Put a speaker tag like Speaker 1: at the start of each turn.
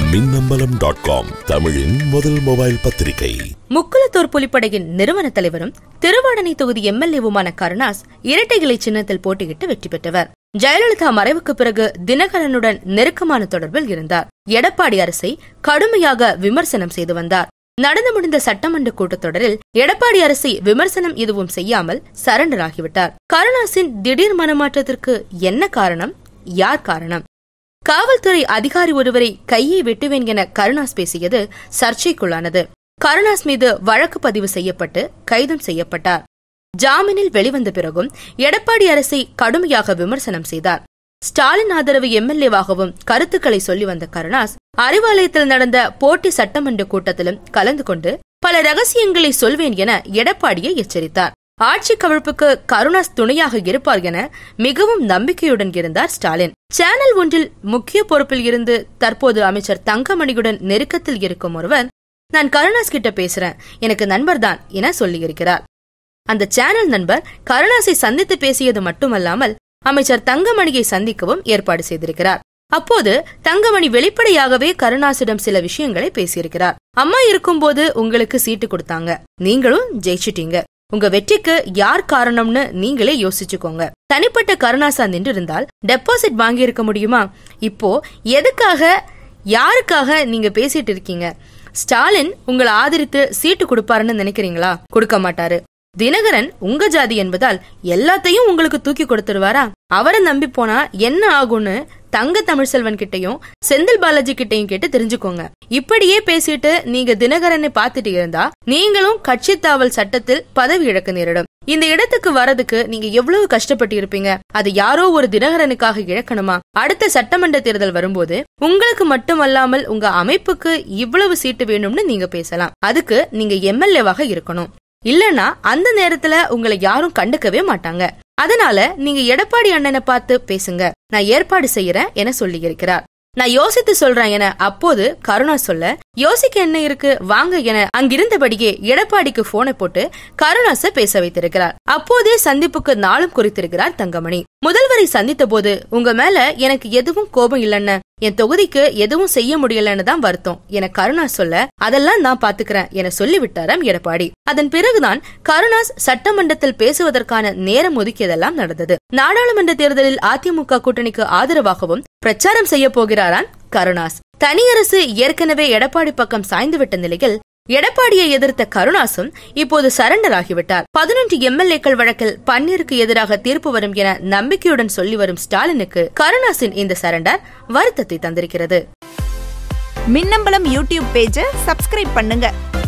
Speaker 1: Minnambalam dot com தமிழின் முதல் mobile பத்திரிகை
Speaker 2: முக்குளத்தூர் புலிப்படையின் நிறுவன தலைவரும் திருவாடனை தொகுதி எம்எல்ஏவுமான கருணாஸ் இரட்டை இலை சின்னத்தில் போட்டியிட்டு வெற்றி பெற்றவர் ஜெயலலிதா மறைவுக்கு பிறகு தினகரனுடன் நெருக்கமான தொடர்பில் இருந்தார் எடப்பாடி அரசை கடுமையாக விமர்சனம் செய்து வந்தார் நடந்து முடிந்த சட்டமன்ற கூட்டத்தொடரில் எடப்பாடி அரசை விமர்சனம் எதுவும் செய்யாமல் சரண்டர் ஆகிவிட்டார் கருணாசின் திடீர் மனமாற்றத்திற்கு என்ன காரணம் யார் காரணம் காவல்துறை அதிகாரி ஒருவரை கையை வெட்டுவேன் என கருணாஸ் பேசியது சர்ச்சைக்குள்ளானது கருணாஸ் மீது வழக்கு பதிவு செய்யப்பட்டு கைதும் செய்யப்பட்டார் ஜாமீனில் வெளிவந்த பிறகும் எடப்பாடி அரசை கடுமையாக விமர்சனம் செய்தார் ஸ்டாலின் ஆதரவு எம்எல்ஏவாகவும் கருத்துக்களை சொல்லி வந்த கருணாஸ் அறிவாலயத்தில் நடந்த போட்டி சட்டமன்ற கூட்டத்திலும் கலந்து கொண்டு பல ரகசியங்களை சொல்வேன் என எடப்பாடியை எச்சரித்தார் ஆட்சி கவிழ்ப்புக்கு கருணாஸ் துணையாக இருப்பார் என மிகவும் நம்பிக்கையுடன் இருந்தார் ஸ்டாலின் சேனல் ஒன்றில் முக்கிய பொறுப்பில் இருந்து தற்போது அமைச்சர் தங்கமணியுடன் நெருக்கத்தில் இருக்கும் ஒருவர் நான் கருணாஸ் கிட்ட பேசுறேன் எனக்கு நண்பர்தான் என சொல்லியிருக்கிறார் அந்த சேனல் நண்பர் கருணாஸை சந்தித்து பேசியது மட்டுமல்லாமல் அமைச்சர் தங்கமணியை சந்திக்கவும் ஏற்பாடு செய்திருக்கிறார் அப்போது தங்கமணி வெளிப்படையாகவே கருணாசிடம் சில விஷயங்களை பேசியிருக்கிறார் அம்மா இருக்கும்போது உங்களுக்கு சீட்டு கொடுத்தாங்க நீங்களும் ஜெயிச்சிட்டீங்க உங்க வெற்றிக்கு யார் காரணம்னு நீங்களே யோசிச்சுக்கோங்க தனிப்பட்ட கருணாசா நின்று இருந்தால் டெபாசிட் வாங்கி இருக்க முடியுமா இப்போ எதுக்காக யாருக்காக நீங்க பேசிட்டு இருக்கீங்க ஸ்டாலின் உங்களை ஆதரித்து சீட்டு கொடுப்பாருன்னு நினைக்கிறீங்களா கொடுக்க மாட்டாரு தினகரன் உங்க ஜாதி என்பதால் எல்லாத்தையும் உங்களுக்கு தூக்கி கொடுத்துருவாரா அவரை நம்பி போனா என்ன ஆகும்னு தங்க தமிழ்செல்வன் கிட்டையும் செந்தில் பாலாஜி கிட்டையும் கேட்டு தெரிஞ்சுக்கோங்க இப்படியே பேசிட்டு நீங்க தினகரனை பார்த்துட்டு இருந்தா நீங்களும் கட்சி தாவல் சட்டத்தில் பதவி இழக்க நேரிடும் இந்த இடத்துக்கு வரதுக்கு நீங்க எவ்வளவு கஷ்டப்பட்டு இருப்பீங்க அது யாரோ ஒரு தினகரனுக்காக இழக்கணுமா அடுத்த சட்டமன்ற தேர்தல் வரும்போது உங்களுக்கு மட்டுமல்லாமல் உங்க அமைப்புக்கு இவ்வளவு சீட்டு வேணும்னு நீங்க பேசலாம் அதுக்கு நீங்க எம்எல்ஏவாக இருக்கணும் இல்லனா அந்த நேரத்துல உங்களை யாரும் கண்டுக்கவே மாட்டாங்க அதனால நீங்க எடப்பாடி அண்ணனை பார்த்து பேசுங்க நான் ஏற்பாடு செய்யறேன் என சொல்லி இருக்கிறார் நான் யோசித்து சொல்றேன் என அப்போது கருணா சொல்ல யோசிக்க என்ன இருக்கு வாங்க என அங்கிருந்தபடியே எடப்பாடிக்கு போனை போட்டு கருணாச பேச வைத்திருக்கிறார் அப்போதே சந்திப்புக்கு நாளும் குறித்திருக்கிறார் தங்கமணி முதல்வரை சந்தித்த போது உங்க மேல எனக்கு எதுவும் கோபம் இல்லைன்னு என் தொகுதிக்கு எதுவும் செய்ய முடியலன்னு தான் வருத்தம் என கருணாஸ் சொல்ல அதெல்லாம் நான் பாத்துக்கிறேன் என சொல்லிவிட்டாராம் எடப்பாடி அதன் பிறகுதான் கருணாஸ் சட்டமன்றத்தில் பேசுவதற்கான நேரம் ஒதுக்கியதெல்லாம் நடந்தது நாடாளுமன்ற தேர்தலில் அதிமுக கூட்டணிக்கு ஆதரவாகவும் பிரச்சாரம் செய்ய போகிறாராம் கருணாஸ் தனியரசு ஏற்கனவே எடப்பாடி பக்கம் சாய்ந்துவிட்ட நிலையில் எடப்பாடியை எதிர்த்த கருணாசும் இப்போது சரண்டர் ஆகிவிட்டார் பதினொன்று எம்எல்ஏக்கள் வழக்கில் பன்னீருக்கு எதிராக தீர்ப்பு வரும் என நம்பிக்கையுடன் சொல்லி வரும் ஸ்டாலினுக்கு கருணாசின் இந்த சரண்டர் வருத்தத்தை தந்திருக்கிறது
Speaker 3: மின்னம்பலம் யூடியூப் பேஜை சப்ஸ்கிரைப் பண்ணுங்க